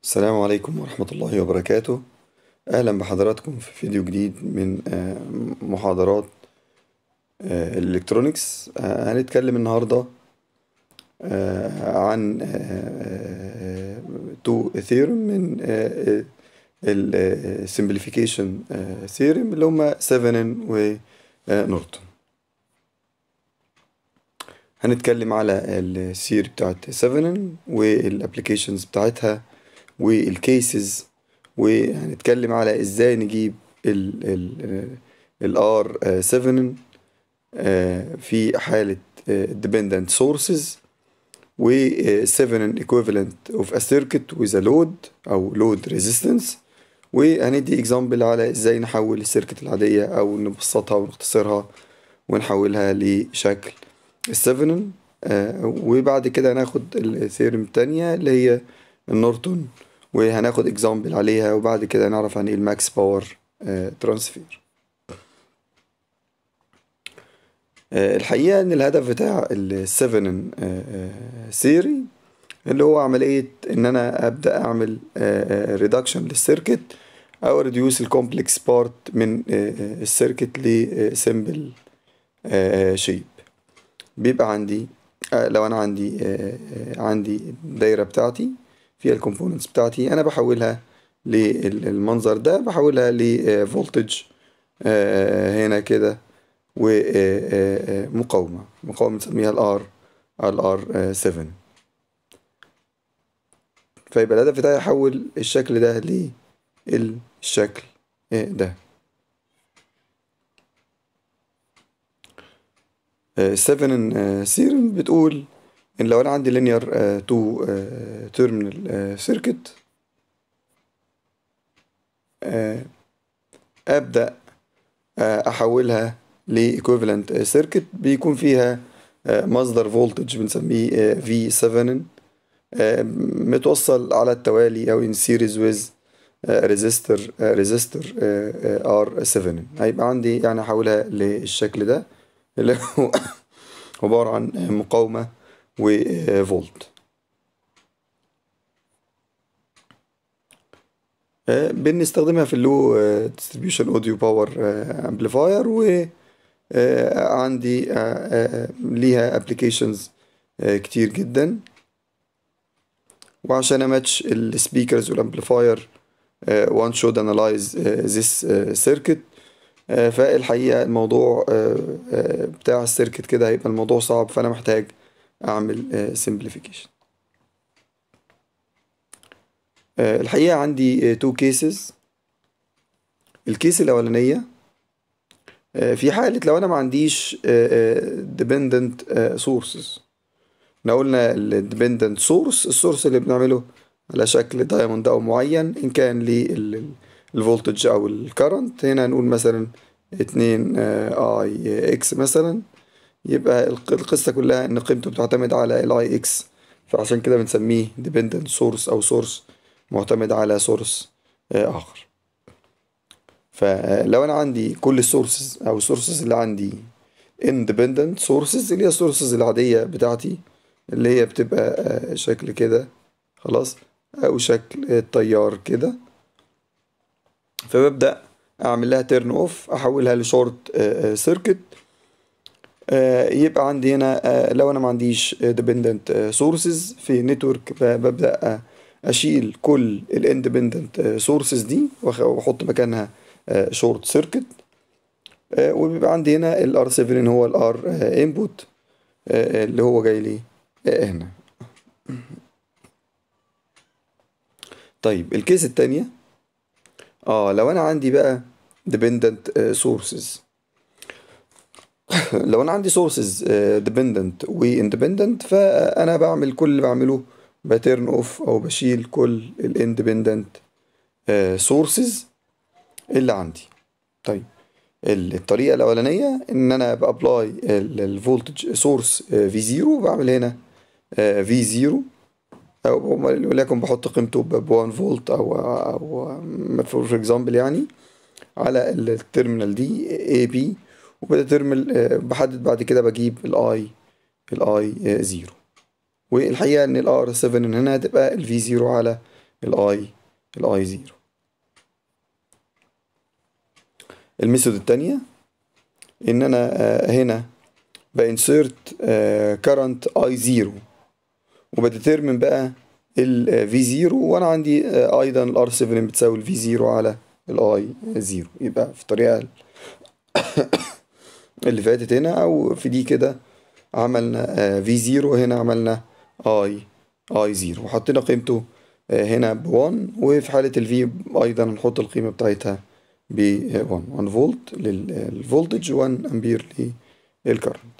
السلام عليكم ورحمة الله وبركاته أهلا بحضراتكم في فيديو جديد من آه، محاضرات آه، الإلكترونيكس آه، هنتكلم النهاردة آه، عن تو ثيورم من السمبليفيكيشن ثيورم اللي هما سيفنن ونورتون هنتكلم على السير بتاعت سيفنن والابليكيشنز بتاعتها والكيسز وهنتكلم على ازاي نجيب ال ال ال R7 في حالة dependent sources و 7 equivalent of a circuit with a load أو load resistance وهندي example على ازاي نحول السيركت العادية أو نبسطها ونختصرها ونحولها لشكل السيفنن وبعد كده هناخد الثيورم التانية اللي هي النورتون وهناخد اكزامبل عليها وبعد كده نعرف عن ايه الماكس باور ترانسفير الحقيقة ان الهدف بتاع السيفنن سيري اللي هو عملية ان انا ابدأ اعمل ريدكشن للسيركت او ريديوس الكومبلكس بارت من السيركت لسيمبل شيب بيبقى عندي لو انا عندي عندي الدايرة بتاعتي فيها الكومبوننتس بتاعتي انا بحولها للمنظر ده بحولها لفولتج هنا كده ومقاومة مقاومة نسميها الار الار 7 فيبقى الهدف بتاعي احول الشكل ده للشكل ده 7 سيرم بتقول ان لو انا عندي linear 2 terminal circuit ابدا احولها ل equivalent circuit بيكون فيها مصدر فولتج بنسميه V7 متوصل على التوالي او in series with resistor resistor R7 هيبقى عندي يعني احولها للشكل ده اللي هو عبارة عن مقاومة وفولت بنستخدمها في اللو ديستريبيوشن اوديو باور امبليفاير و عندي ليها ابلكيشنز كتير جدا وعشان اماتش السبيكرز والامبليفاير one should analyze this circuit فالحقيقة الموضوع بتاع السيركت كده هيبقى الموضوع صعب فأنا محتاج أعمل simplification الحقيقة عندي two cases الكيس الأولانية في حالة لو أنا ما عنديش dependent sources احنا قلنا ال dependent source السورس اللي بنعمله على شكل دايموند أو معين إن كان للفولتج أو الكرنت هنا هنقول مثلا اتنين اي اكس مثلا يبقى القصة كلها ان قيمته بتعتمد على الاي اكس فعشان كده بنسميه dependent source او source معتمد على source اخر فلو انا عندي كل السورسز او السورسز اللي عندي independent sources اللي هي السورسز العادية بتاعتي اللي هي بتبقى شكل كده خلاص او شكل التيار كده فببدأ اعمل لها تيرن اوف احولها لشورت سيركت يبقى عندي هنا لو انا ما عنديش ديبندنت سورسز في نتورك ببدا اشيل كل الاندبندنت سورسز دي واحط مكانها شورت سيركت وبيبقى عندي هنا الار 7 هو الار انبوت اللي هو جاي لي هنا طيب الكيس التانية اه لو انا عندي بقى dependent sources لو انا عندي sources dependent و independent فانا بعمل كل اللي بعمله بترن اوف او بشيل كل الاندبندنت sources اللي عندي طيب الطريقة الأولانية إن أنا بأبلاي الفولتج سورس في زيرو بعمل هنا في زيرو أو وليكن بحط قيمته ب 1 فولت أو أو فور إكزامبل يعني على التيرمينال دي اي بي وبترمل بحدد بعد كده بجيب الاي الاي زيرو والحقيقة ان الار 7 هنا هتبقى الفي زيرو على الاي الاي زيرو الميثود التانية ان انا آه، هنا بانسيرت كارنت اي زيرو وبديترمن بقى ال في زيرو وانا عندي آه، ايضا الار 7 بتساوي الفي زيرو على الاي زيرو يبقى في الطريقة اللي فاتت هنا او في دي كده عملنا في زيرو هنا عملنا اي اي زيرو وحطينا قيمته آه، هنا ب 1 وفي حالة الفي ايضا هنحط القيمة بتاعتها ب 1 1 فولت للفولتج 1 امبير للكرنت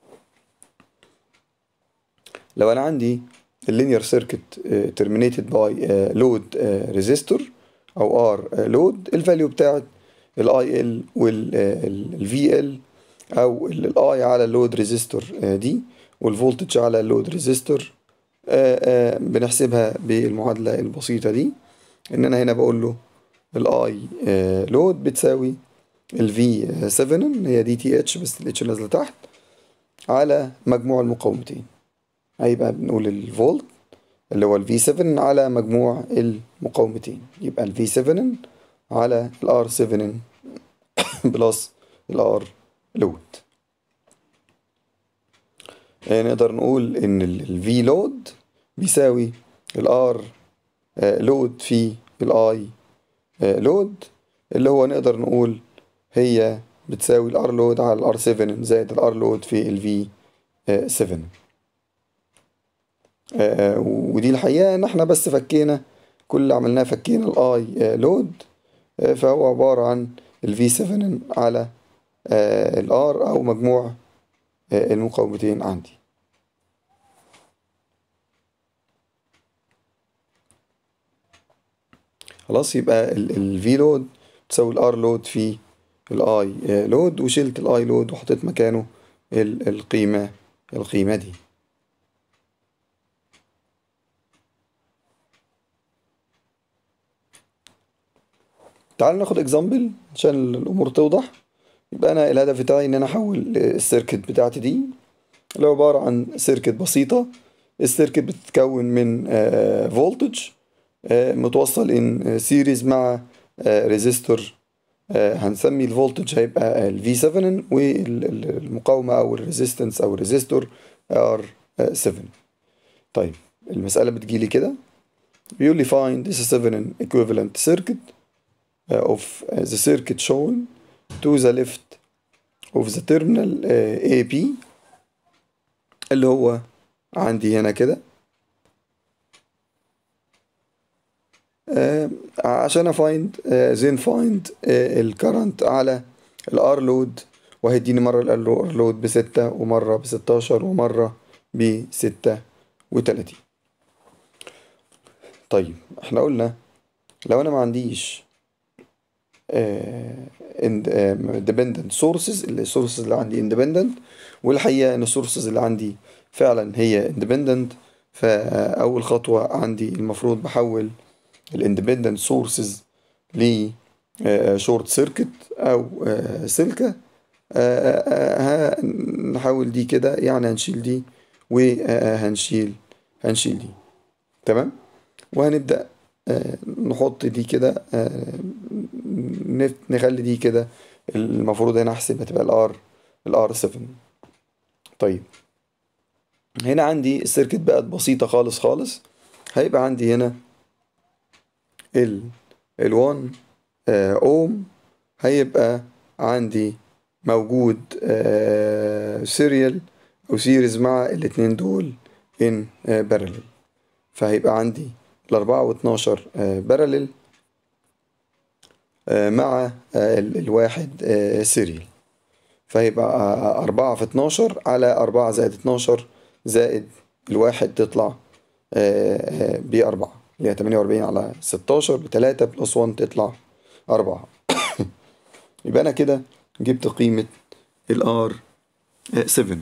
لو انا عندي اللينير سيركت terminated by لود ريزيستور او ار لود الفاليو بتاعت الاي ال والفي ال او الاي على اللود ريزيستور دي والفولتج على اللود ريزيستور بنحسبها بالمعادلة البسيطة دي ان انا هنا بقول له الاي لود بتساوي الفي 7 هي دي تي اتش بس الاتش نازلة تحت على مجموع المقاومتين هيبقى بنقول الفولت اللي هو الفي 7 على مجموع المقاومتين يبقى الفي 7 على الار 7 بلس الار لود نقدر نقول ان الفي لود بيساوي الار لود في الاي لود اللي هو نقدر نقول هي بتساوي الار لود على الار 7 زائد الار لود في الفي 7 ودي الحقيقة ان احنا بس فكينا كل اللي عملناه فكينا الاي لود فهو عبارة عن الفي 7 على الار او مجموع المقاومتين عندي خلاص يبقى الفي لود تساوي الار لود في الاي لود وشلت الاي لود وحطيت مكانه القيمة القيمة دي تعال ناخد اكزامبل عشان الامور توضح يبقى انا الهدف بتاعي ان انا احول السيركت بتاعتي دي اللي هو عبارة عن سيركت بسيطة السيركت بتتكون من فولتج متوصل ان سيريز مع ريزيستور هنسمي الفولتج هيبقى ال V7 والمقاومة او الريزيستنس او الريزيستور R7 طيب المسألة بتجيلي كده بيقول لي find this 7 equivalent circuit of the circuit shown to the left of the terminal AB اللي هو عندي هنا كده عشان افايند زين فايند الكرنت على الار لود وهيديني مرة الار لود بستة ومرة بستاشر ومرة بستة وتلاتين طيب احنا قلنا لو انا ما عنديش independent sources السورسز اللي عندي independent والحقيقة ان السورسز اللي عندي فعلا هي independent فأول خطوة عندي المفروض بحول الاندبندنت سورسز ل شورت سيركت او سلكة هنحول دي كده يعني هنشيل دي وهنشيل هنشيل دي تمام وهنبدأ نحط دي كده نخلي دي كده المفروض هنا احسب هتبقى الار الار 7 طيب هنا عندي السيركت بقت بسيطة خالص خالص هيبقى عندي هنا ال ال 1 اوم هيبقى عندي موجود سيريال او سيريز مع الاتنين دول ان بارلل فهيبقى عندي الأربعة واتناشر بارلل مع الواحد سيريال فهيبقى أربعة في اتناشر على أربعة زائد اتناشر زائد الواحد تطلع بأربعة اللي هي تمانية وأربعين على ستاشر بتلاتة بلس وان تطلع أربعة يبقى أنا كده جبت قيمة الار 7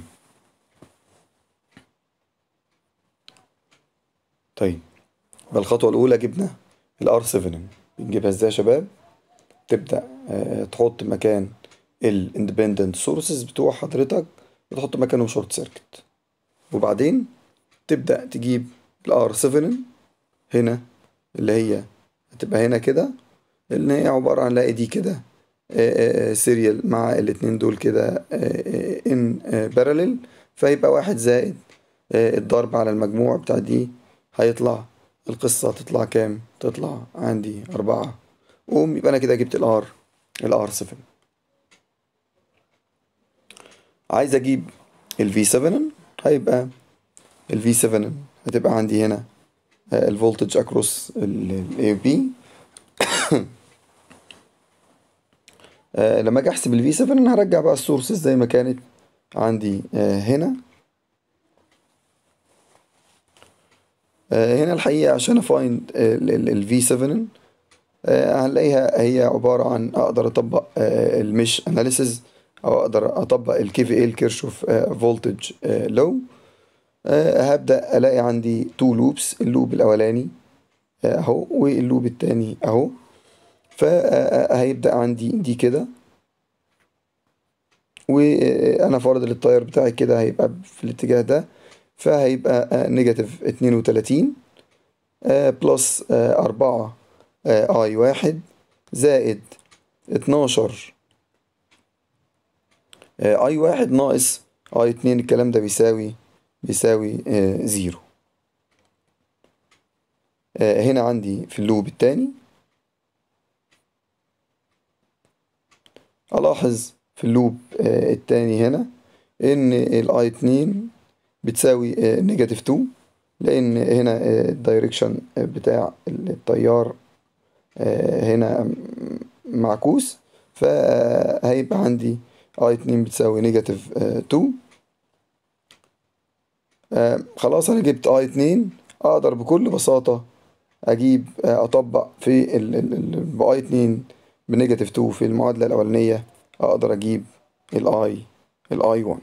طيب الخطوة الأولى جبنا الار 7 بنجيبها ازاي يا شباب تبدأ تحط مكان الاندبندنت سورسز بتوع حضرتك وتحط مكانهم شورت سيركت وبعدين تبدأ تجيب الار 7 هنا اللي هي هتبقى هنا كده اللي هي عبارة عن لاقي دي كده سيريال مع الاتنين دول كده ان باراليل فيبقى واحد زائد الضرب على المجموع بتاع دي هيطلع القصة تطلع كام؟ تطلع عندي أربعة قوم يبقى أنا كده جبت الآر الآر 7 عايز أجيب الفي 7 هيبقى الفي 7 هتبقى عندي هنا الفولتج اكروس الاي بي لما اجي احسب الفي 7 انا هرجع بقى السورسز زي ما كانت عندي هنا هنا الحقيقة عشان افايند الفي 7 هنلاقيها هي عبارة عن اقدر اطبق المش اناليسز او اقدر اطبق الكي في ال كيرشوف فولتج لو هبدأ الاقي عندي تو لوبس اللوب الاولاني اهو واللوب التاني اهو فهيبدأ عندي دي كده وانا فارض التاير بتاعي كده هيبقى في الاتجاه ده فهيبقى نيجاتيف اتنين وتلاتين بلس أربعة اي واحد زائد اتناشر اي واحد ناقص اي اتنين الكلام ده بيساوي بيساوي زيرو هنا عندي في اللوب التاني ألاحظ في اللوب التاني هنا إن الآي اتنين بتساوي نيجاتيف تو لأن هنا الدايركشن بتاع التيار هنا معكوس فهيبقى عندي اي اتنين بتساوي نيجاتيف تو خلاص أنا جبت اي اتنين أقدر بكل بساطة أجيب أطبق في ال بأي اتنين بنيجاتيف 2 في المعادلة الأولانية أقدر أجيب الآي الآي 1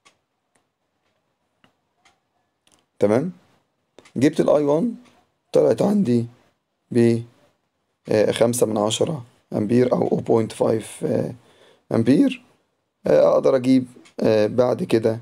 تمام جبت الآي 1 طلعت عندي ب خمسة من عشرة أمبير أو 0.5 أمبير أقدر أجيب بعد كده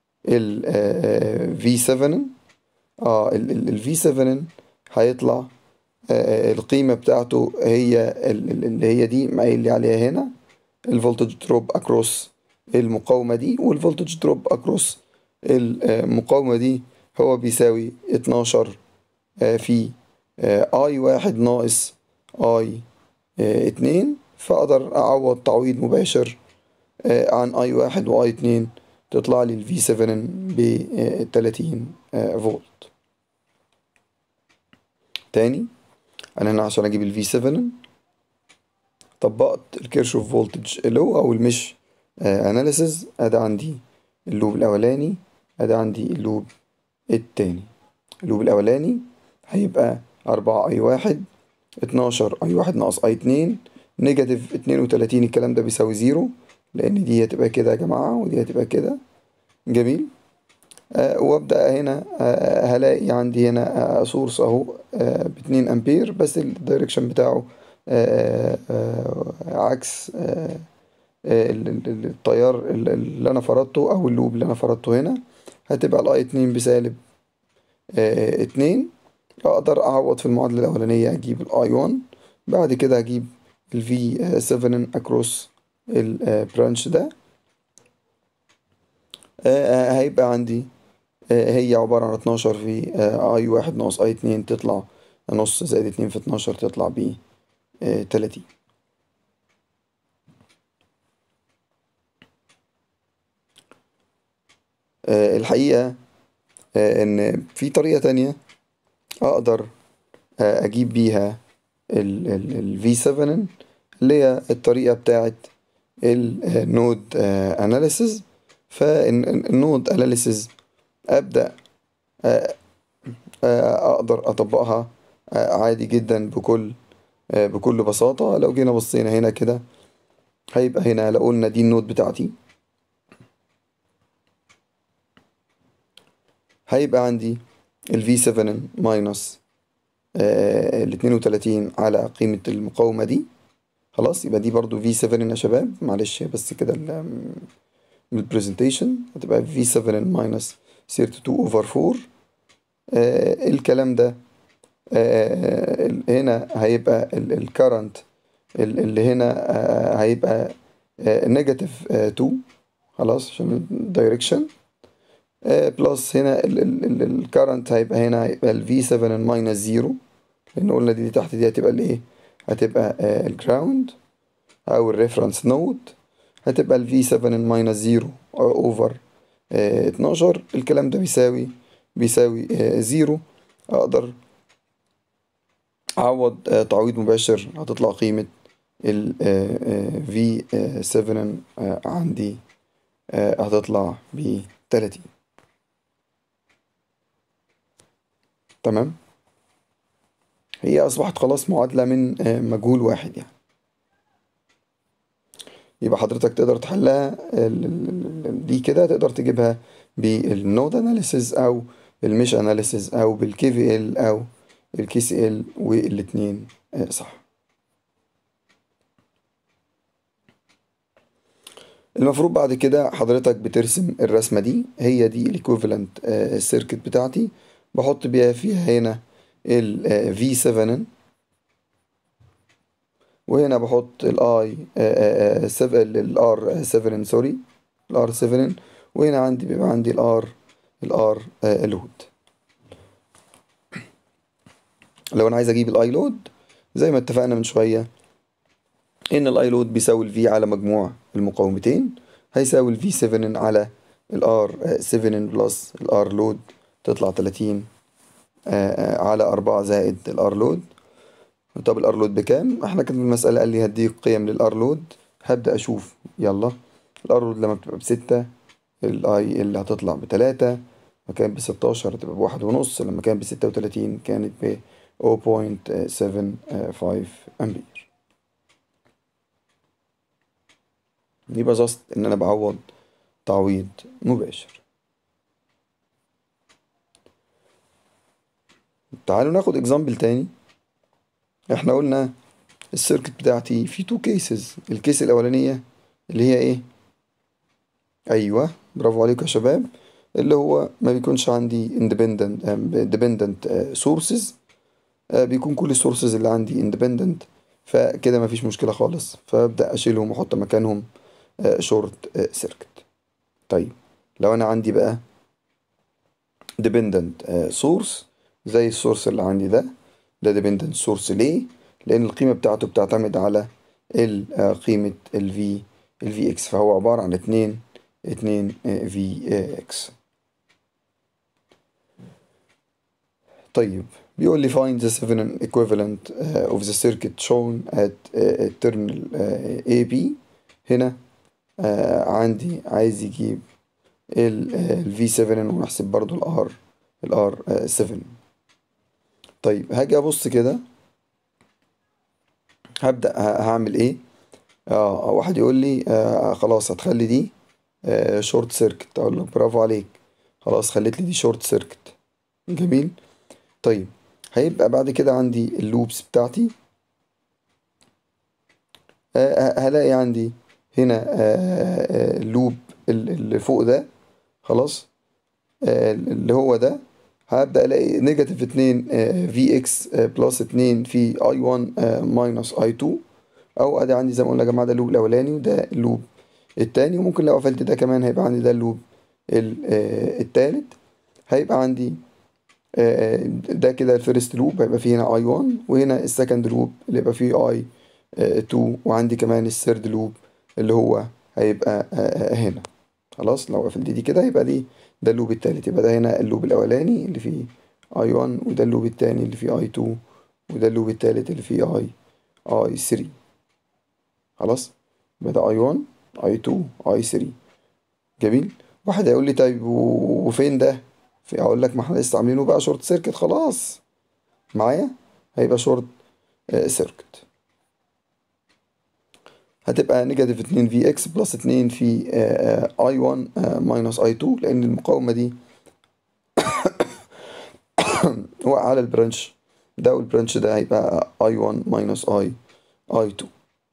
ال V7 اه ال V7 هيطلع القيمة بتاعته هي اللي هي دي قايل لي عليها هنا الفولتج دروب اكروس المقاومة دي والفولتج دروب اكروس المقاومة دي هو بيساوي اتناشر في اي واحد ناقص اي اتنين فاقدر اعوض تعويض مباشر عن اي واحد واي اتنين تطلع لي الفي 7 ب 30 فولت تاني انا هنا عشان اجيب الفي 7 طبقت الكيرشوف فولتج لو او المش اناليسز ادي عندي اللوب الاولاني ادي عندي اللوب التاني اللوب الاولاني هيبقى أربعة اي واحد اتناشر اي واحد ناقص اي اتنين نيجاتيف اتنين وتلاتين الكلام ده بيساوي زيرو لان دي هتبقى كده يا جماعة ودي هتبقى كده جميل آه وابدا هنا آه هلاقي عندي هنا آه سورس اهو باتنين امبير بس الدايركشن بتاعه عكس التيار اللي انا فرضته او اللوب اللي انا فرضته هنا هتبقى الاي اتنين بسالب اتنين اقدر اعوض في المعادلة الاولانية اجيب الاي 1 بعد كده اجيب الفي 7 اكروس البرانش ده هيبقى عندي هي عبارة عن اتناشر في اي واحد ناقص اي اتنين تطلع نص زائد اتنين في اتناشر تطلع ب تلاتين الحقيقة ان في طريقة تانية اقدر اجيب بيها ال V7 اللي هي الطريقة بتاعت النود اناليسز فالنود اناليسز ابدا اقدر اطبقها عادي جدا بكل بكل بساطة لو جينا بصينا هنا كده هيبقى هنا لو قلنا دي النود بتاعتي هيبقى عندي ال V7 ماينس ال 32 على قيمة المقاومة دي خلاص يبقى دي برضو V7 يا شباب معلش بس كده البرزنتيشن هتبقى V7 ماينس 32 اوفر 4 آه الكلام ده آه، هنا هيبقى الكرنت اللي هنا آه، هيبقى نيجاتيف 2 خلاص عشان الدايركشن بلس هنا الكرنت هيبقى هنا هيبقى ال V7 ماينس 0 لان قلنا دي, دي تحت دي هتبقى الايه هتبقى الجراوند او الريفرنس نود هتبقى ال V7 ماينس 0 اوفر 12 الكلام ده بيساوي بيساوي 0 اقدر اعوض تعويض مباشر هتطلع قيمة ال V7 عندي هتطلع ب 30 تمام هي أصبحت خلاص معادلة من مجهول واحد يعني يبقى حضرتك تقدر تحلها دي كده تقدر تجيبها بالنود اناليسيز او المش اناليسيز او بالكي في ال او الكي سي ال والاتنين صح المفروض بعد كده حضرتك بترسم الرسمة دي هي دي الايكوفالنت السيركت بتاعتي بحط بيها فيها هنا ال V7 وهنا بحط الاي الار 7 سوري الار 7 وهنا عندي بيبقى عندي الار الار لود لو انا عايز اجيب الاي لود زي ما اتفقنا من شويه ان الاي لود بيساوي الفي على مجموع المقاومتين هيساوي الفي 7 على الار 7 بلس الار لود تطلع 30 على 4 زائد الار لود طب الار لود بكام احنا كانت المسألة قال لي هديك قيم للار لود هبدأ اشوف يلا الار لود لما بتبقى بستة الاي اللي هتطلع بتلاتة لما كانت بستاشر هتبقى بواحد ونص لما كانت بستة وتلاتين كانت ب 0.75 امبير يبقى جاست ان انا بعوض تعويض مباشر تعالوا ناخد اكزامبل تاني احنا قلنا السيركت بتاعتي في تو كيسز الكيس الاولانيه اللي هي ايه ايوه برافو عليكم يا شباب اللي هو ما بيكونش عندي independent dependent sources بيكون كل السورسز اللي عندي independent فكده مفيش مشكله خالص فابدا اشيلهم واحط مكانهم شورت سيركت طيب لو انا عندي بقى dependent source زي السورس اللي عندي ده ده dependent source ليه لان القيمه بتاعته بتعتمد على قيمه ال V ال Vx فهو عباره عن اتنين اتنين Vx طيب بيقول لي find the seven equivalent of the circuit shown at terminal AB هنا عندي عايز يجيب ال V7 ونحسب برضو الار الار 7 طيب هاجي ابص كده هبدأ هعمل ايه اه واحد يقول لي آه خلاص هتخلي دي آه شورت سيركت اقول له برافو عليك خلاص خليت لي دي شورت سيركت جميل طيب هيبقى بعد كده عندي اللوبس بتاعتي آه هلاقي عندي هنا آه اللوب اللي فوق ده خلاص آه اللي هو ده هبدأ ألاقي نيجاتيف اتنين في اكس بلس اتنين في اي 1 ماينس اي 2 أو أدي عندي زي ما قلنا يا جماعة ده اللوب الأولاني وده اللوب التاني وممكن لو قفلت ده كمان هيبقى عندي ده اللوب التالت هيبقى عندي ده كده الفيرست لوب هيبقى فيه هنا اي 1 وهنا السكند لوب اللي يبقى فيه اي 2 وعندي كمان الثيرد لوب اللي هو هيبقى هنا خلاص لو قفلت دي كده يبقى دي ده اللوب التالت يبقى ده هنا اللوب الأولاني اللي فيه اي 1 وده اللوب التاني اللي فيه اي 2 وده اللوب التالت اللي فيه اي اي 3 خلاص يبقى ده اي 1 اي 2 اي 3 جميل واحد هيقول لي طيب وفين ده في اقول لك ما احنا لسه عاملينه بقى شورت سيركت خلاص معايا هيبقى شورت سيركت هتبقى نيجاتيف 2 في اكس بلس 2 في اي 1 ماينس اي 2 لان المقاومه دي واقعه على البرانش ده والبرانش ده هيبقى اي 1 ماينس اي اي 2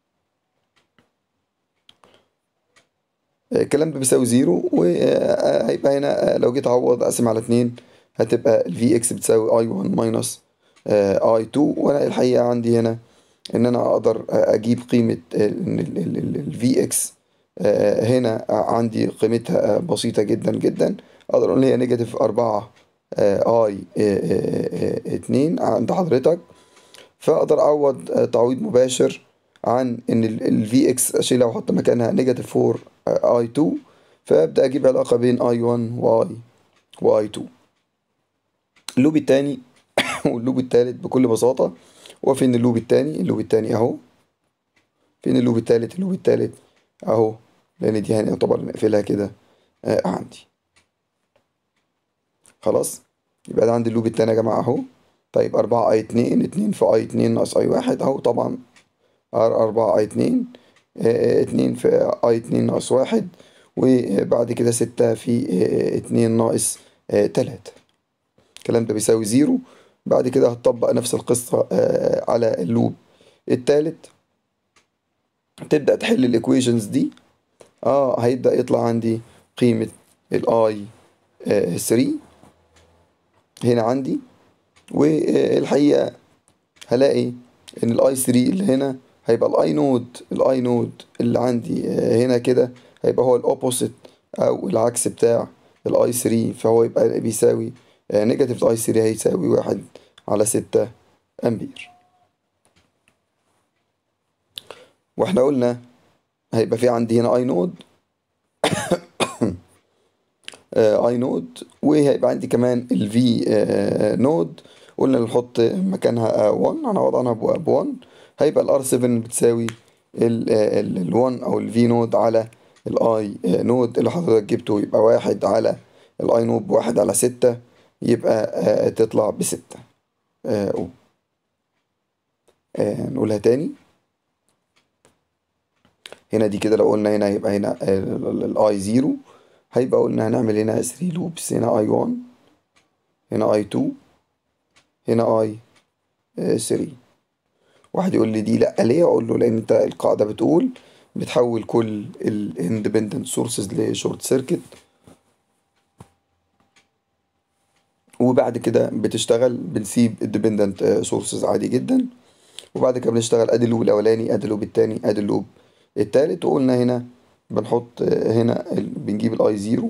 الكلام ده بيساوي زيرو وهيبقى هنا لو جيت اعوض اقسم على اتنين هتبقى ال Vx بتساوي I1 ماينس اي 2 وانا الحقيقة عندي هنا ان انا اقدر اجيب قيمة الفي اكس هنا عندي قيمتها بسيطة جدا جدا اقدر اقول هي نيجاتيف اربعة اي اتنين عند حضرتك فاقدر اعوض تعويض مباشر عن ان الفي اكس اشيلها واحط مكانها نيجاتيف 4 اي 2 فابدا اجيب علاقة بين اي 1 واي واي 2 اللوب التاني واللوب التالت بكل بساطة هو فين اللوب التاني اللوب التاني اهو فين اللوب التالت اللوب التالت اهو لان دي هنعتبر نقفلها كده آه عندي خلاص يبقى ده عندي اللوب التاني يا جماعة اهو طيب أربعة اي اتنين اتنين في اي اتنين ناقص اي واحد اهو طبعا أربعة اي اتنين اه اتنين في اي اتنين ناقص واحد وبعد كده ستة في اه اتنين ناقص اه تلاتة الكلام ده بيساوي زيرو بعد كده هتطبق نفس القصة على اللوب التالت تبدأ تحل الايكويشنز دي اه هيبدأ يطلع عندي قيمة الاي 3 هنا عندي والحقيقة هلاقي ان الاي 3 اللي هنا هيبقى الاي نود الاي نود اللي عندي هنا كده هيبقى هو الاوبوسيت او العكس بتاع الاي 3 فهو يبقى بيساوي نيجاتيف الاي 3 هيساوي واحد على ستة امبير واحنا قلنا هيبقى في عندي هنا اي نود اي نود وهيبقى عندي كمان الفي نود قلنا نحط مكانها 1 انا وضعناها ب 1 هيبقى الار 7 بتساوي ال 1 او الفي نود على الاي نود اللي حضرتك جبته يبقى واحد على الاي نود بواحد على ستة يبقى تطلع بستة نقولها تاني هنا دي كده لو قلنا هنا هيبقى هنا الاي زيرو هيبقى قلنا هنعمل هنا 3 لوبس هنا اي 1 هنا اي 2 هنا اي 3 واحد يقول لي دي لا ليه اقول له لان انت القاعده بتقول بتحول كل الاندبندنت سورسز لشورت سيركت وبعد كده بتشتغل بنسيب الديبندنت سورسز عادي جدا وبعد كده بنشتغل ادي اللوب الاولاني ادي اللوب التاني ادي اللوب التالت وقلنا هنا بنحط هنا بنجيب الاي زيرو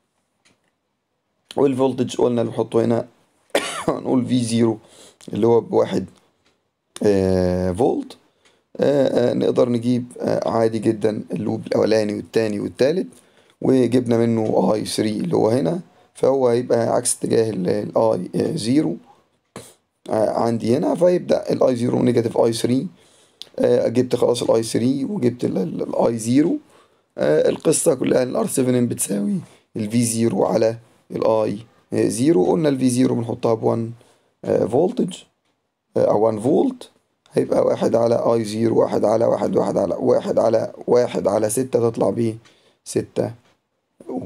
والفولتج قلنا بنحطه هنا هنقول في زيرو اللي هو بواحد آه فولت آه آه نقدر نجيب عادي جدا اللوب الاولاني والتاني والتالت وجبنا منه اي 3 اللي هو هنا فهو هيبقى عكس اتجاه الاي زيرو عندي هنا فيبدا الاي زيرو نيجاتيف اي 3 جبت خلاص الاي 3 وجبت الاي زيرو القصة كلها الار 7 بتساوي الفي زيرو على الاي زيرو قلنا الفي زيرو بنحطها ب 1 فولتج او 1 فولت هيبقى واحد على اي زيرو واحد على واحد واحد على واحد على واحد على ستة تطلع بيه ستة اوم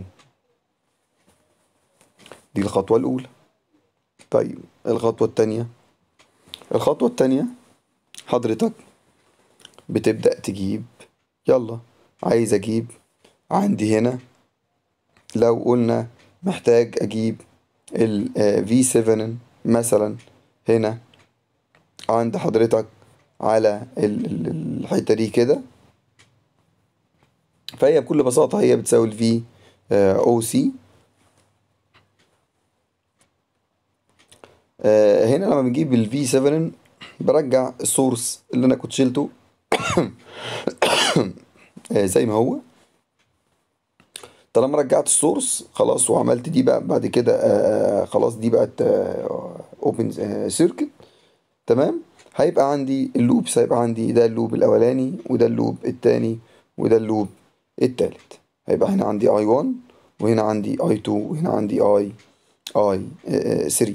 دي الخطوة الأولى طيب الخطوة التانية الخطوة التانية حضرتك بتبدأ تجيب يلا عايز أجيب عندي هنا لو قلنا محتاج أجيب ال V7 مثلا هنا عند حضرتك على الحتة دي كده فهي بكل بساطة هي بتساوي ال V OC هنا لما بنجيب ال V7 برجع السورس اللي انا كنت شلته زي ما هو طالما رجعت السورس خلاص وعملت دي بقى بعد كده خلاص دي بقت اوبن سيركت تمام هيبقى عندي اللوبس هيبقى عندي ده اللوب الاولاني وده اللوب التاني وده اللوب التالت هيبقى هنا عندي اي 1 وهنا عندي اي 2 وهنا عندي اي اي 3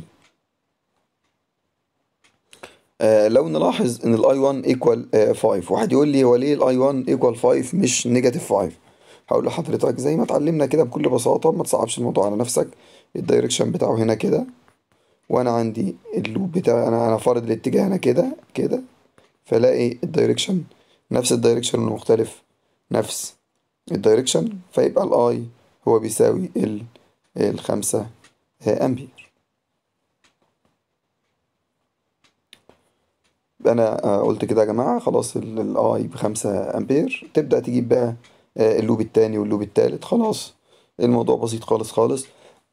آه لو نلاحظ ان الاي 1 ايكوال 5 واحد يقول لي هو ليه الاي 1 ايكوال 5 مش نيجاتيف 5 هقول لحضرتك زي ما اتعلمنا كده بكل بساطه ما تصعبش الموضوع على نفسك الدايركشن بتاعه هنا كده وانا عندي اللوب بتاعي انا انا فارض الاتجاه هنا كده كده فلاقي الدايركشن نفس الدايركشن المختلف نفس الدايركشن فيبقى الاي هو بيساوي ال الخمسة امبير انا آه، قلت كده يا جماعة خلاص الاي بخمسة امبير تبدأ تجيب بقى آه، اللوب التاني واللوب التالت خلاص الموضوع بسيط خالص خالص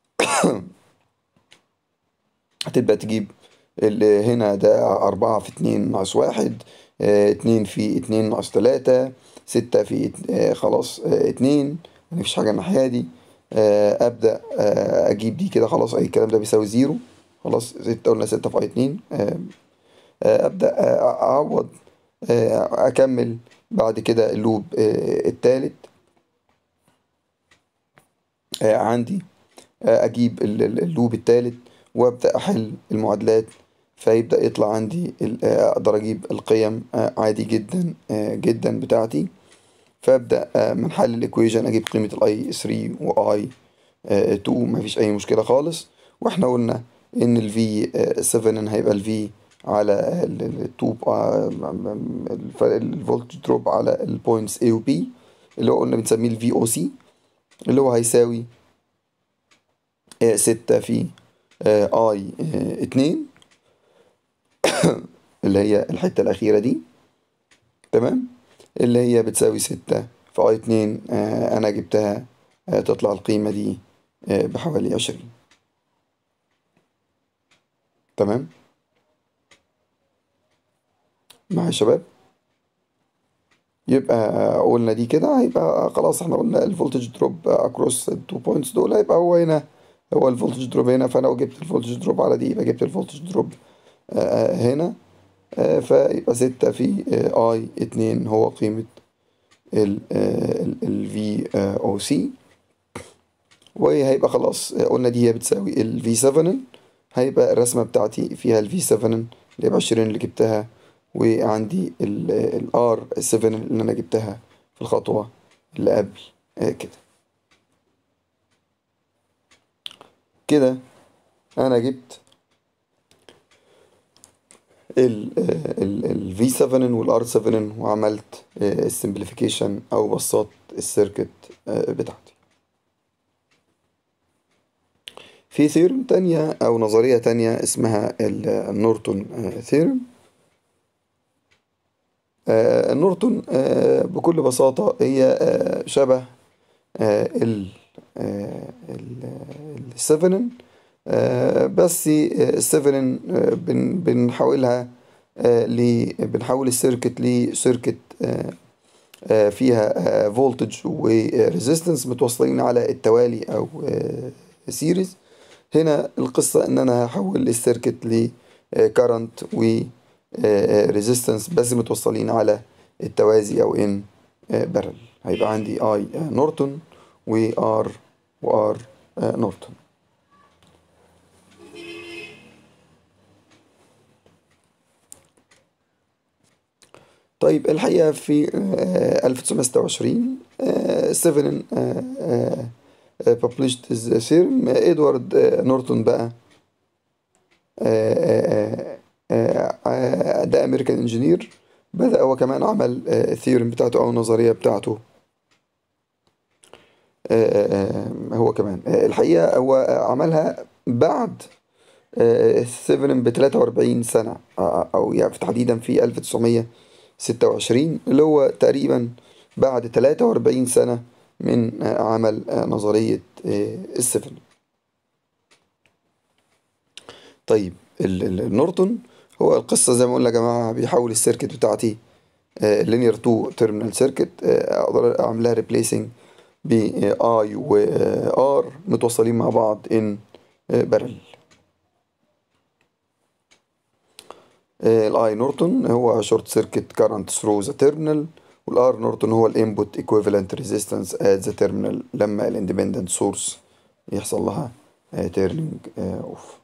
هتبدأ تجيب ال- هنا ده أربعة في اتنين ناقص واحد آه، اتنين في اتنين ناقص تلاتة ستة في ات- آه، خلاص آه، اتنين مفيش حاجة الناحية دي آه، أبدأ آه، أجيب دي كده خلاص أي الكلام ده بيساوي زيرو خلاص ستة قلنا ستة في أي اتنين آه، آه، أبدأ آه، أعوض آه، أكمل بعد كده اللوب آه، التالت آه، عندي آه، أجيب ال- ال- اللوب التالت وأبدأ أحل المعادلات فيبدأ يطلع عندي ال- آه، أقدر أجيب القيم آه، عادي جدا آه، جدا بتاعتي فأبدأ آه، من حل الإيكويجن أجيب قيمة الأي 3 وأي 2 مفيش أي مشكلة خالص وإحنا قلنا إن ال V 7 هيبقى ال V على التوب الفولت دروب على البوينتس A و B اللي هو قلنا بنسميه ال VOC اللي هو هيساوي آه، ستة في آه، اي آه، اتنين اللي هي الحتة الأخيرة دي تمام اللي هي بتساوي ستة في اي اتنين آه، أنا جبتها آه، تطلع القيمة دي آه، بحوالي عشرين تمام معايا يا شباب يبقى آه، قلنا دي كده هيبقى خلاص احنا قلنا الفولتج دروب اكروس التو بوينتس دول هيبقى هو هنا هو الفولتج دروب هنا فانا لو جبت الفولتج دروب على دي يبقى جبت الفولتج دروب آه، آه، هنا آه، فيبقى ستة في آه، اي اتنين هو قيمة ال ال في او سي وهيبقى خلاص آه، قلنا دي هي بتساوي ال في 7 هيبقى الرسمة بتاعتي فيها ال في 7 اللي هي بعشرين اللي جبتها وعندي ال ار 7 اللي انا جبتها في الخطوة اللي قبل آه، كده كده انا جبت ال ال ال V7 وال R7 وعملت السمبليفيكيشن او بسطت السيركت آه، بتاعتي في ثيرم تانية او نظرية تانية اسمها النورتون ثيرم النورتون آه، بكل بساطة هي آه، شبه آه، ال آه، ال- السيفنن آه، بس آه، السيفنن آه، بن- بنحولها آه، ل بنحول السيركت لسيركت آه، آه، فيها فولتج وريزيستنس متوصلين على التوالي او سيريز هنا القصة ان انا هحول السيركت لكارنت و ريزيستنس بس متوصلين على التوازي او ان بارل هيبقى عندي اي نورتون وار وار نورتون طيب الحقيقة في آه، 1926 آه، ستيفن آه، آه، آه، published his theorem آه، إدوارد آه، نورتون بقى آه، آه، آه، ده أمريكان انجينير بدأ هو كمان عمل الثيورم بتاعته أو النظرية بتاعته آه، آه، هو كمان آه، الحقيقة هو عملها بعد السيفن ب 43 سنة آه، أو يعني تحديدا في 1926 اللي هو تقريبا بعد 43 سنة من آه، عمل آه، نظرية آه، السيفن طيب ال- ال- النورتون هو القصة زي ما قلنا يا جماعة بيحول السيركت بتاعتي لينير تو تيرمينال سيركت اقدر اعملها ريبليسنج ب اي و ار متوصلين مع بعض ان بارل الاي نورتون هو شورت سيركت كارنت ثرو ذا تيرمينال والار نورتون هو الانبوت ايكويفالنت ريزيستنس ات ذا تيرمينال لما الاندبندنت سورس يحصل لها تيرنينج اوف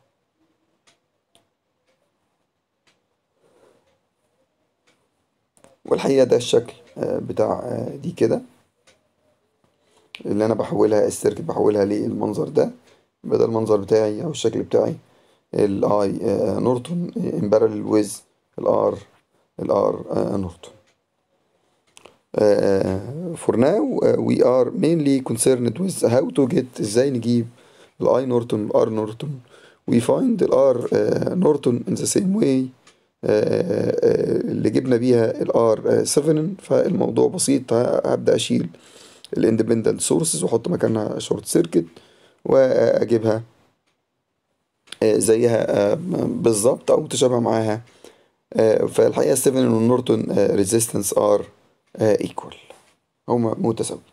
والحقيقة ده الشكل آه، بتاع آه، دي كده اللي انا بحولها السيركت بحولها للمنظر ده يبقى ده المنظر بتاعي او الشكل بتاعي الاي نورتون ان بارلل ويز الار الار نورتون for now uh, we are mainly concerned with how to get ازاي نجيب الاي نورتون والار نورتون we find الار نورتون in the same way اللي جبنا بيها الار 7 فالموضوع بسيط هبدأ اشيل الاندبندنت سورسز واحط مكانها شورت سيركت واجيبها زيها بالظبط او متشابهه معاها فالحقيقه 7 والنورتون ريزيستنس ار ايكوال هما متساويين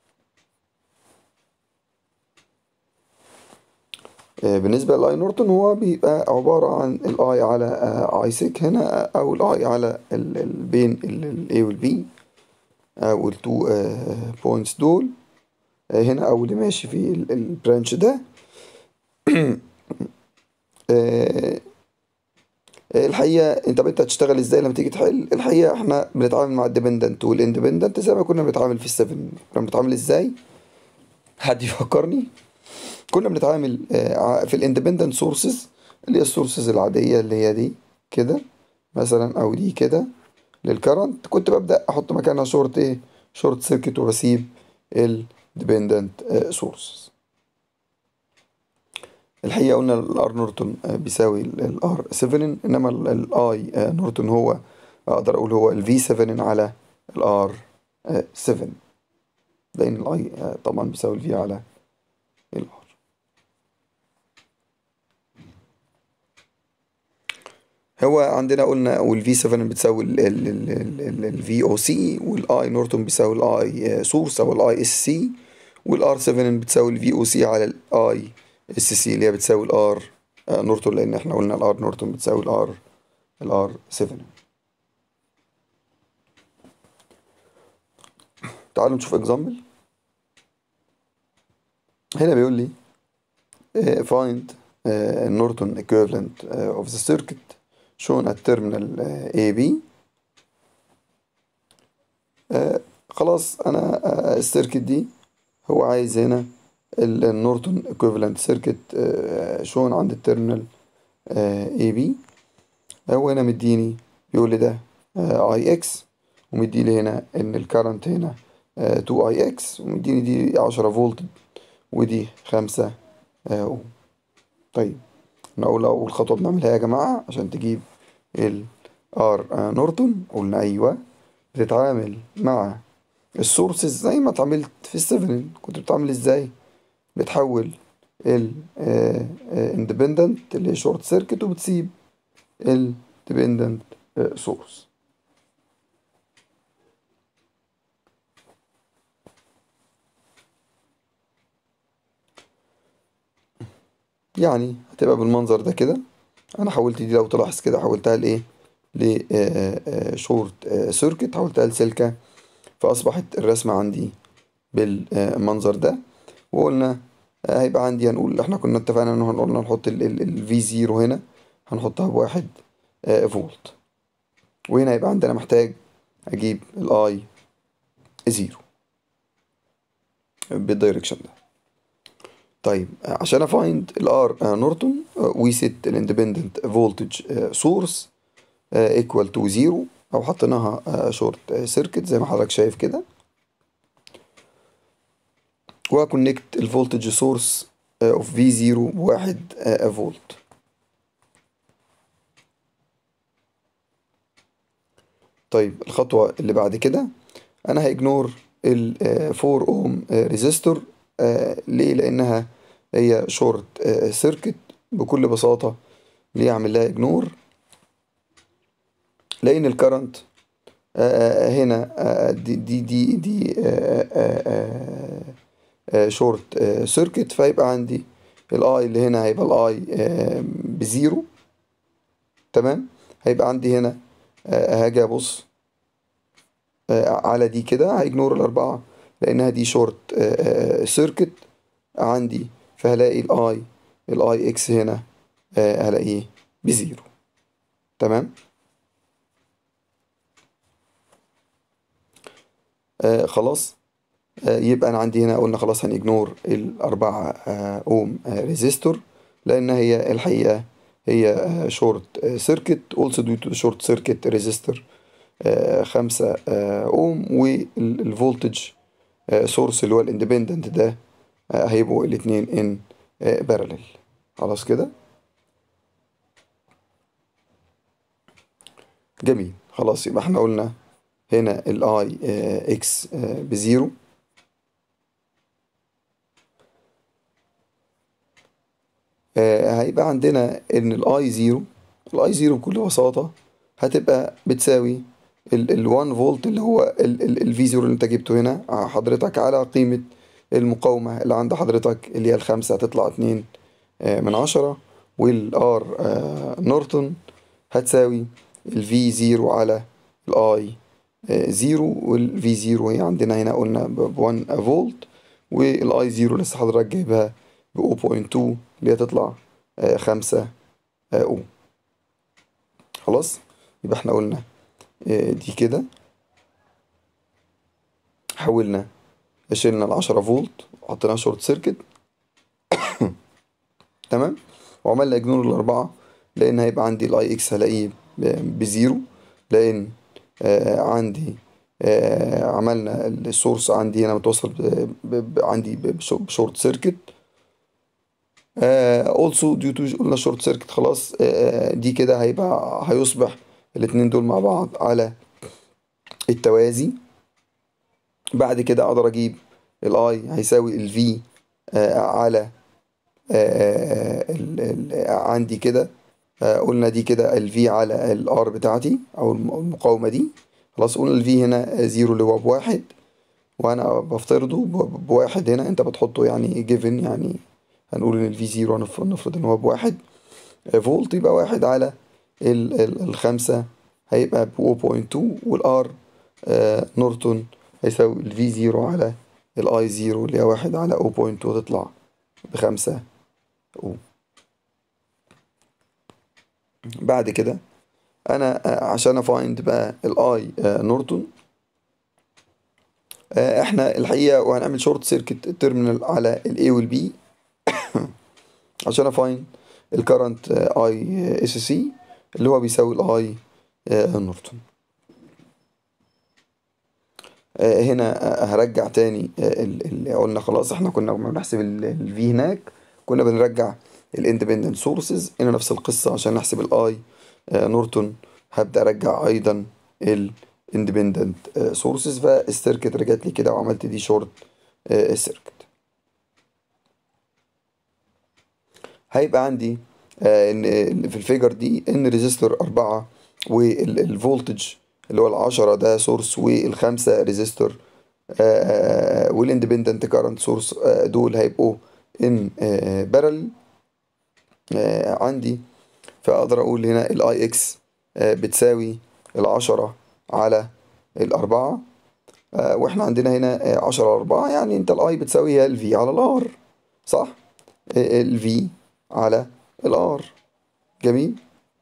بالنسبة للاي نورتون هو بيبقى عبارة عن الاي على اي سيك هنا او الاي على ال بين الاي والبي او التو بوينتس دول هنا او اللي ماشي في البرانش ده الحقيقة انت انت هتشتغل ازاي لما تيجي تحل الحقيقة احنا بنتعامل مع الديبندنت والاندبندنت زي ما كنا بنتعامل في السفن كنا بنتعامل ازاي حد يفكرني كنا بنتعامل في الاندبندنت سورسز اللي هي السورسز العادية اللي هي دي كده مثلا او دي كده للكرنت كنت ببدأ احط مكانها شورت ايه شورت سيركت وبسيب الديبندنت سورسز الحقيقة قلنا الار نورتون بيساوي الار 7 انما الاي نورتون هو اقدر اقول هو الفي 7 على الار 7 لان الاي طبعا بيساوي الفي على الار هو عندنا قلنا والفي 7 بتساوي الفي او سي والاي نورتون بيساوي الاي سورس او الاي اس سي والار 7 بتساوي الفي او سي على الاي اس سي اللي هي بتساوي الار نورتون لان احنا قلنا الار نورتون بتساوي الار الار 7 تعالوا نشوف اكزامبل هنا بيقول لي find نورتون equivalent of the circuit shown at terminal AB خلاص انا السيركت دي هو عايز هنا النورتون equivalent سيركت شون عند التيرمينال اي بي هو هنا مديني بيقول لي ده اي اكس ومدي لي هنا ان الكرنت هنا 2 اي اكس ومديني دي 10 فولت ودي 5 اوم طيب نقول اول خطوه بنعملها يا جماعه عشان تجيب الار نورتون قلنا ايوه بتتعامل مع السورسز زي ما اتعاملت في السيفن كنت بتعمل ازاي بتحول ال اندبندنت اللي هي شورت سيركت وبتسيب الديبندنت سورس يعني هتبقى بالمنظر ده كده انا حولت دي لو تلاحظ كده حولتها لايه لشورت سيركت حولتها لسلكة فاصبحت الرسمة عندي بالمنظر ده وقلنا هيبقى عندي هنقول احنا كنا اتفقنا ان قلنا نحط الفي زيرو هنا هنحطها بواحد فولت وهنا هيبقى عندنا محتاج اجيب الاي زيرو بالدايركشن ده طيب عشان افايند الار نورتون وي سيت الاندبندنت فولتج سورس ايكوال تو زيرو او حطيناها شورت سيركت زي ما حضرتك شايف كده وكونكت الفولتج سورس اوف في زيرو بواحد فولت طيب الخطوة اللي بعد كده انا هيجنور ال 4 اوم ريزيستور ليه لانها هي شورت سيركت بكل بساطة ليه اعمل لها اجنور لان الكرنت هنا دي دي دي, دي شورت سيركت فيبقى عندي الاي اللي هنا هيبقى الاي بزيرو تمام هيبقى عندي هنا هاجي ابص على دي كده هيجنور الاربعة لانها دي شورت سيركت عندي فهلاقي الاي الاي اكس هنا هلاقيه بزيرو تمام آه خلاص آه يبقى انا عندي هنا قلنا خلاص هنجنور الاربعة آه اوم ريزيستور لان هي الحقيقة هي شورت سيركت also due to the short circuit resistor خمسة اوم والفولتج سورس اللي هو الاندبندنت ده هيبقوا الاتنين ان بارلل خلاص كده جميل خلاص يبقى احنا قلنا هنا الاي اكس بزيرو آه، هيبقى عندنا ان الاي زيرو الاي زيرو بكل بساطة هتبقى بتساوي ال 1 فولت اللي هو الفي زيرو اللي انت جبته هنا حضرتك على قيمة المقاومة اللي عند حضرتك اللي هي الخمسة هتطلع اتنين آه، من عشرة والار نورتون هتساوي الفي زيرو على الاي زيرو والفي زيرو هي عندنا هنا قلنا ب 1 فولت والاي زيرو لسه حضرتك جايبها ب 0.2 اللي هي تطلع آه، خمسة آه، اوم خلاص يبقى احنا قلنا آه، دي كده حولنا شلنا العشرة فولت وحطيناها شورت سيركت تمام وعملنا اجنور الأربعة لأن هيبقى عندي الاي اكس هلاقيه ب- بزيرو لأن آه عندي آه عملنا السورس عندي هنا متوصل ب- ب- ب- عندي ب- بشو- بشورت سيركت اولسو ديو تو قلنا شورت سيركت خلاص آه دي كده هيبقى هيصبح الاتنين دول مع بعض على التوازي بعد كده اقدر اجيب الاي هيساوي الفي على آه، ال- ال- عندي كده آه، قلنا دي كده الفي على الار بتاعتي او الم- المقاومة دي خلاص قلنا الفي هنا زيرو اللي هو بواحد وانا بفترضه ب- بواحد هنا انت بتحطه يعني جيفن يعني هنقول ان الفي زيرو هنف- نفرض ان هو بواحد آه، فولت يبقى واحد على ال ال الخمسة هيبقى ب 0.2 والار آه، نورتون هيساوي الفي زيرو على الاي زيرو اللي هي واحد على 0.2 تطلع بخمسة اوم بعد كده انا آه، عشان افايند بقى الاي نورتون آه، احنا الحقيقة وهنعمل شورت سيركت التيرمينال على الاي والبي عشان افايند الكرنت اي اس سي اللي هو بيساوي الاي نورتون آه، هنا آه، هرجع تاني آه، ال- اللي قلنا خلاص احنا كنا لما بنحسب الفي هناك كنا بنرجع الاندبندنت سورسز هنا نفس القصة عشان نحسب الاي نورتون هبدأ ارجع ايضا الاندبندنت سورسز فالسيركت رجعت لي كده وعملت دي شورت سيركت هيبقى عندي آه، ان إن في الفيجر دي ان ريزيستور أربعة والفولتج اللي هو العشرة ده سورس والخمسة ريزيستور والاندبندنت كارنت سورس دول هيبقوا ان بارل عندي فاقدر اقول هنا الاي اكس بتساوي العشرة على الأربعة آه، واحنا عندنا هنا آه، عشرة على أربعة يعني انت الاي بتساوي هي الفي على الار صح الفي على الار جميل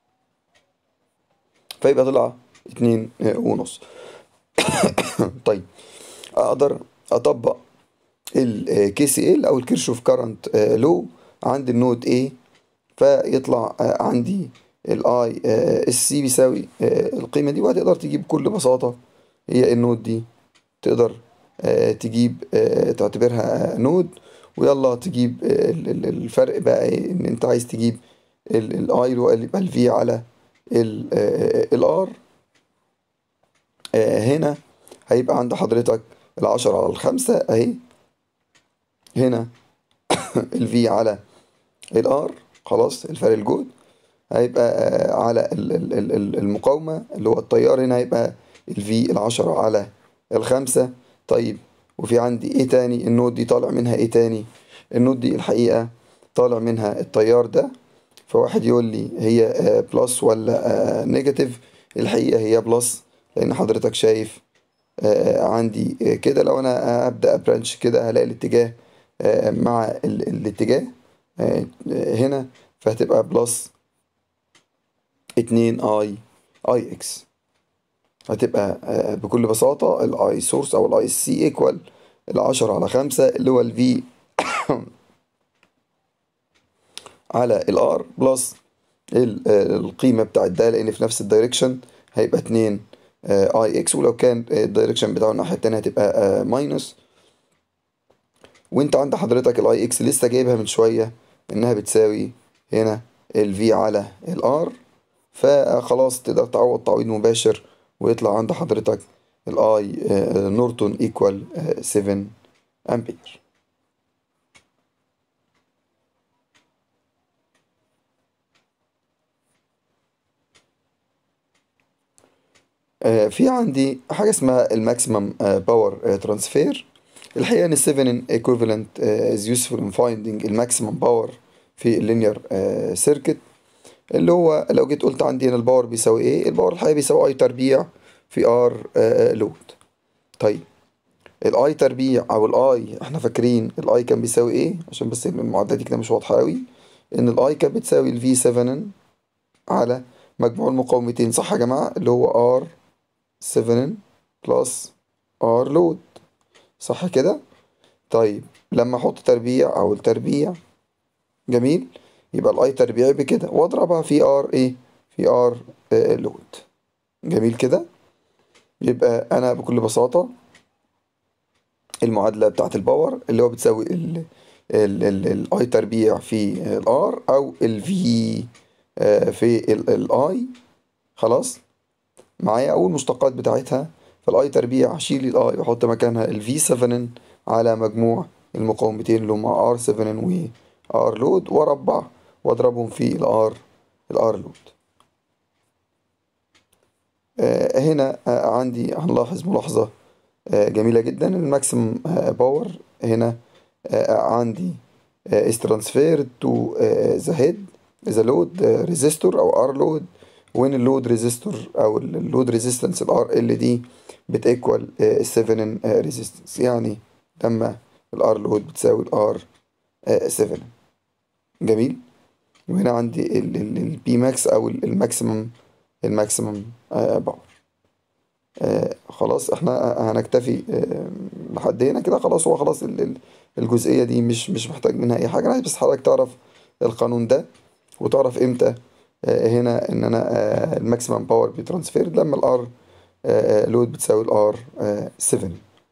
فيبقى طلع اتنين آه، ونص طيب اقدر اطبق الكي سي ال او الكيرشوف كارنت لو عند النود A فيطلع آه، عندي الاي اس سي بيساوي آه، القيمة دي وهتقدر تجيب بكل بساطة هي النود دي تقدر آه، تجيب آه، تعتبرها نود ويلا تجيب آه، ال- ال- الفرق بقى إيه؟ ان انت عايز تجيب الاي اللي هو اللي يبقى الفي على الار هنا هيبقى عند حضرتك العشرة على الخمسة اهي هنا الفي على الار خلاص الفرق الجهد هيبقى آه، على ال- ال- ال- ال- المقاومة اللي هو التيار هنا هيبقى الفي العشرة على الخمسة طيب وفي عندي ايه تاني النود دي طالع منها ايه تاني النود دي الحقيقة طالع منها التيار ده فواحد يقول لي هي آه، بلس ولا آه، نيجاتيف الحقيقة هي بلس لأن حضرتك شايف آه، عندي آه، كده لو أنا أبدأ برانش كده هلاقي الاتجاه آه، مع ال- الاتجاه آه، آه، هنا فهتبقى بلس اتنين اي اي اكس هتبقى آه، بكل بساطة الاي سورس او الاي سي ايكوال العشرة على خمسة اللي هو الفي على الار بلس ال- آه، القيمة بتاعت ده لان في نفس الدايركشن هيبقى اتنين اي اكس ولو كان الدايركشن بتاعه الناحية التانية هتبقى ماينس وانت عند حضرتك الاي اكس لسه جايبها من شوية انها بتساوي هنا الفي على الار فخلاص تقدر تعوض تعويض مباشر ويطلع عند حضرتك الاي نورتون ايكوال 7 امبير آه، في عندي حاجة اسمها الماكسيمم باور ترانسفير الحقيقة ان 7 equivalent uh, is useful in finding الماكسيمم باور في اللينير سيركت اللي هو لو جيت قلت عندي هنا الباور بيساوي ايه الباور الحقيقة بيساوي اي تربيع في ار لود طيب الاي تربيع او الاي احنا فاكرين الاي كان بيساوي ايه عشان بس المعادلة دي كده مش واضحة قوي ان الاي كانت بتساوي الفي 7 على مجموع المقاومتين صح يا جماعة اللي هو ار 7 بلس ار لود صح كده طيب لما احط تربيع او التربيع جميل يبقى الاي تربيع بكده واضربها في ار ايه في ار آه لود جميل كده يبقى انا بكل بساطة المعادلة بتاعت الباور اللي هو بتساوي ال الاي تربيع في الار او الفي في الاي خلاص معايا اول مشتقات بتاعتها فالاي تربيع هشيل الاي واحط مكانها الفي 7 على مجموع المقاومتين اللي هما ار 7 و ار لود واربع واضربهم في الار الار لود آه هنا آه عندي هنلاحظ ملاحظة آه جميلة جدا الماكسيمم باور هنا عندي is transferred to the head the load resistor او ار لود وين اللود ريزيستور او اللود ريزيستنس الار ال دي بتيكوال 7 ريزيستنس يعني لما الار لود بتساوي الار 7 جميل وهنا عندي البي ماكس او الماكسيمم الماكسيمم باور خلاص احنا هنكتفي لحد هنا كده خلاص هو خلاص الجزئيه دي مش مش محتاج منها اي حاجه انا بس حضرتك تعرف القانون ده وتعرف امتى هنا ان انا الماكسيمم باور بيترانسفير لما الار لود بتساوي الار 7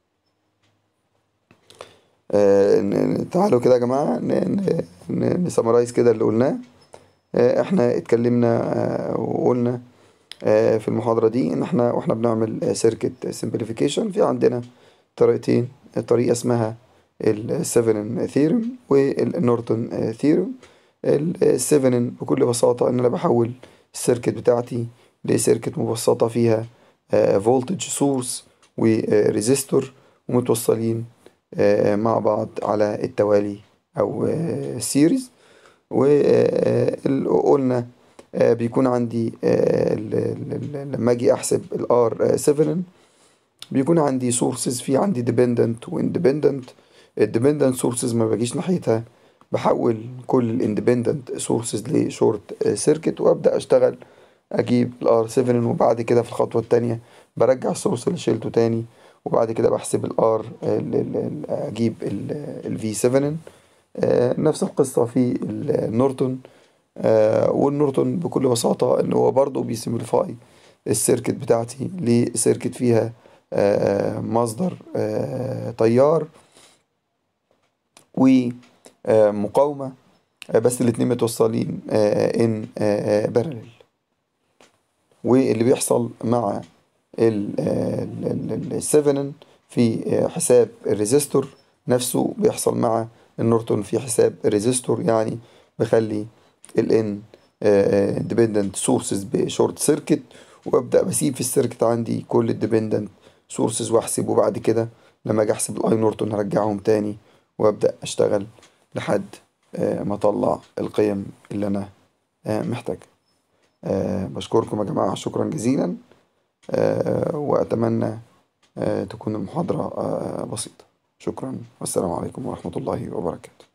تعالوا كده يا جماعة نسمرايز كده اللي قلناه احنا اتكلمنا وقلنا في المحاضرة دي ان احنا واحنا بنعمل سيركت سمبليفيكيشن في عندنا طريقتين طريقة اسمها السيفنن ثيرم والنورتون ثيرم السيفنن بكل بساطة ان انا بحول السيركت بتاعتي لسيركت مبسطة فيها فولتج سورس وريزيستور ومتوصلين مع بعض على التوالي او سيريز وقلنا بيكون عندي لما اجي احسب الار 7 بيكون عندي سورسز في عندي ديبندنت واندبندنت الديبندنت سورسز ما باجيش ناحيتها بحول كل الاندبندنت سورسز لشورت سيركت وابدا اشتغل اجيب الار 7 وبعد كده في الخطوه الثانيه برجع السورس اللي شيلته تاني وبعد كده بحسب الار اجيب الفي 7 نفس القصة في النورتون والنورتون بكل بساطة ان هو برضه بيسمبليفاي السيركت بتاعتي لسيركت فيها مصدر تيار ومقاومة بس الاتنين متوصلين ان بارلل واللي بيحصل مع السيفنن في حساب الريزيستور نفسه بيحصل مع النورتون في حساب الريزيستور يعني بخلي الان ديبندنت سورسز بشورت سيركت وابدا بسيب في السيركت عندي كل الديبندنت سورسز واحسب وبعد كده لما اجي احسب الاي نورتون هرجعهم تاني وابدا اشتغل لحد ما اطلع القيم اللي انا محتاجها بشكركم يا جماعه شكرا جزيلا وأتمنى تكون المحاضرة بسيطة شكرا والسلام عليكم ورحمة الله وبركاته